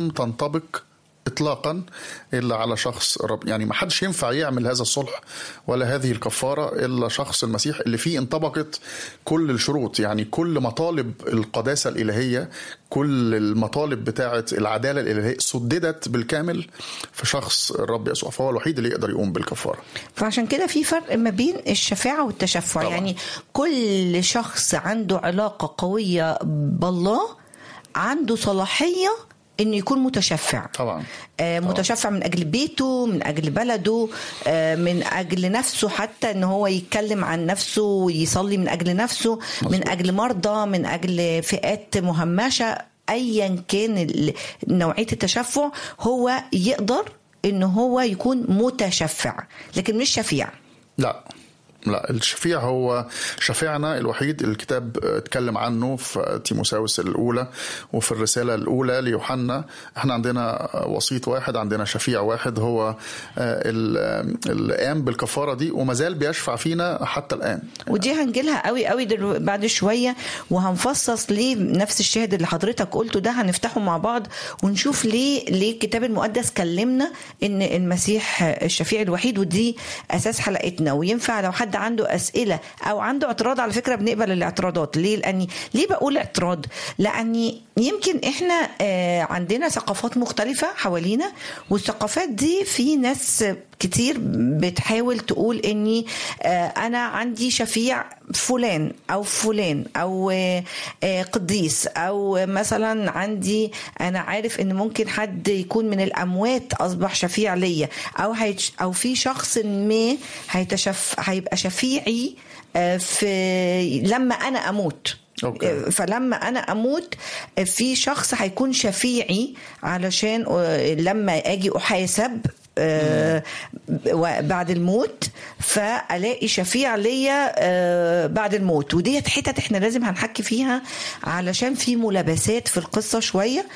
تنطبق اطلاقا الا على شخص رب يعني ما حدش ينفع يعمل هذا الصلح ولا هذه الكفاره الا شخص المسيح اللي فيه انطبقت كل الشروط يعني كل مطالب القداسه الالهيه كل المطالب بتاعه العداله الالهيه سددت بالكامل في شخص الرب يسوع فهو الوحيد اللي يقدر يقوم بالكفاره فعشان كده في فرق ما بين الشفاعة والتشفع طبعا. يعني كل شخص عنده علاقة قوية بالله عنده صلاحية انه يكون متشفع طبعا آه، متشفع من اجل بيته من اجل بلده آه، من اجل نفسه حتى ان هو يتكلم عن نفسه ويصلي من اجل نفسه من اجل مرضى من اجل فئات مهمشه ايا كان ال- نوعيه التشفع هو يقدر ان هو يكون متشفع لكن مش شفيع لا لا الشفيع هو شفيعنا الوحيد اللي الكتاب اتكلم عنه في تيموساوس الاولى وفي الرساله الاولى ليوحنا احنا عندنا وسيط واحد عندنا شفيع واحد هو آه، ال- اللي قام بالكفاره دي وما زال بيشفع فينا حتى الان ودي هنجيلها قوي قوي دلو- بعد شويه وهنفصص ليه نفس الشاهد اللي حضرتك قلته ده هنفتحه مع بعض ونشوف ليه ليه الكتاب المقدس كلمنا ان المسيح الشفيع الوحيد ودي اساس حلقتنا وينفع لو حد عنده اسئله او عنده اعتراض على فكره بنقبل الاعتراضات ليه لاني ليه بقول اعتراض لاني يمكن احنا آه، عندنا ثقافات مختلفه حوالينا والثقافات دي في ناس كتير بتحاول تقول اني آه، انا عندي شفيع فلان او فلان او آه، آه، قديس او مثلا عندي انا عارف ان ممكن حد يكون من الاموات اصبح شفيع ليا او هيتش او في شخص ما هيتشف هيبقى شفيعي آه، في لما انا اموت أوكي. فلما انا اموت في شخص هيكون شفيعي علشان آه، لما اجي احاسب آه، بعد الموت فالاقي شفيع ليا آه، بعد الموت وديت حتت احنا لازم هنحكي فيها علشان في ملابسات في القصه شويه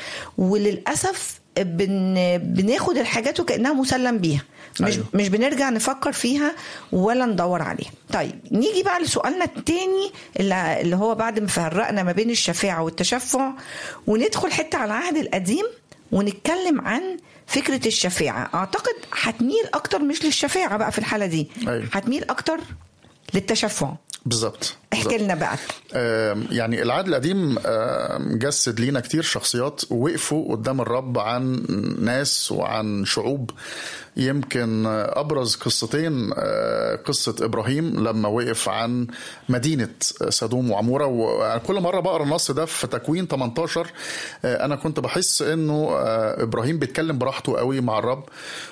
وللاسف بن بناخد الحاجات وكانها مسلم بيها مش أيوه. مش بنرجع نفكر فيها ولا ندور عليها طيب نيجي بقى لسؤالنا التاني اللي اللي هو بعد ما فرقنا ما بين الشفاعة والتشفع وندخل حتة على العهد القديم ونتكلم عن فكرة الشفاعة أعتقد هتميل أكتر مش للشفاعة بقى في الحالة دي أيوه. هتميل أكتر للتشفع بالظبط احكي بالظبط. لنا بقى آم، يعني العهد القديم آم، جسد لينا كتير شخصيات وقفوا قدام الرب عن ناس وعن شعوب يمكن آه، ابرز قصتين آه، قصه ابراهيم لما وقف عن مدينه سدوم وعموره وكل مره بقرا النص ده في تكوين 18 آه، انا كنت بحس انه آه، ابراهيم بيتكلم براحته قوي مع الرب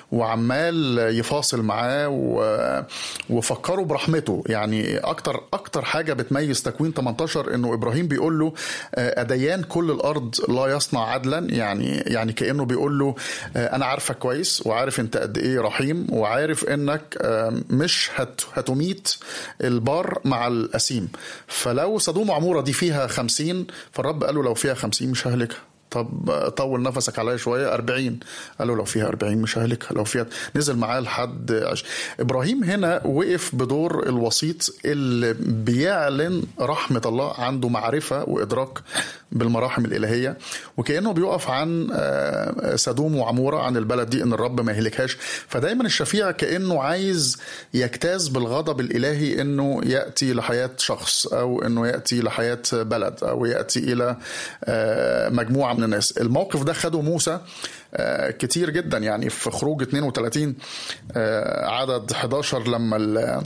وعمال يفاصل معاه و- وفكروا برحمته يعني اكتر اكتر حاجه بتميز تكوين 18 انه ابراهيم بيقول له آه، اديان كل الارض لا يصنع عدلا يعني يعني كانه بيقول له آه، انا عارفك كويس وعارف انت قد ايه رحيم وعارف انك آه، مش هت هتميت البار مع الاسيم فلو سدوم وعموره دي فيها 50 فالرب قال له لو فيها 50 مش ههلكها طب طول نفسك عليا شويه 40 قال له لو فيها 40 مش ههلكها لو فيها نزل معاه لحد عش... ابراهيم هنا وقف بدور الوسيط اللي بيعلن رحمه الله عنده معرفه وادراك بالمراحم الالهيه وكانه بيقف عن آه، سدوم وعموره عن البلد دي ان الرب ما يهلكهاش فدايما الشفيع كانه عايز يجتاز بالغضب الالهي انه ياتي لحياه شخص او انه ياتي لحياه بلد او ياتي الى آه، مجموعه من الناس الموقف ده خده موسى آه، كتير جدا يعني في خروج 32 آه، عدد 11 لما ال-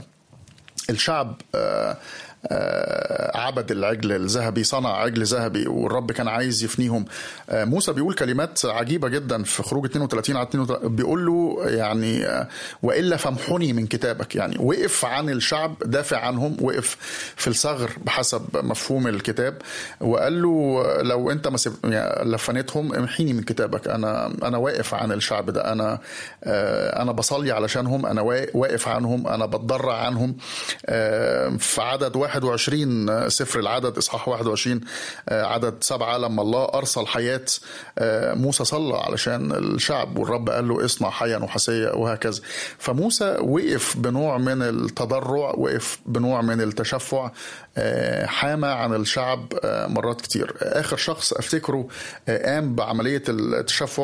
الشعب آه، آه، عبد العجل الذهبي صنع عجل ذهبي والرب كان عايز يفنيهم آه، موسى بيقول كلمات عجيبة جدا في خروج 32 على 32 بيقول له يعني آه، وإلا فامحني من كتابك يعني وقف عن الشعب دافع عنهم وقف في الثغر بحسب مفهوم الكتاب وقال له لو انت ما سب- يعني لفنتهم امحيني من كتابك انا انا واقف عن الشعب ده انا آه، انا بصلي علشانهم انا وا- واقف عنهم انا بتضرع عنهم آه، في عدد 21 سفر العدد اصحاح 21 آه، عدد سبعة لما الله ارسل حياه آه، موسى صلى علشان الشعب والرب قال له اصنع حيا وحسيا وهكذا فموسى وقف بنوع من التضرع وقف بنوع من التشفع آه، حامى عن الشعب آه، مرات كتير اخر شخص افتكره آه، قام بعمليه التشفع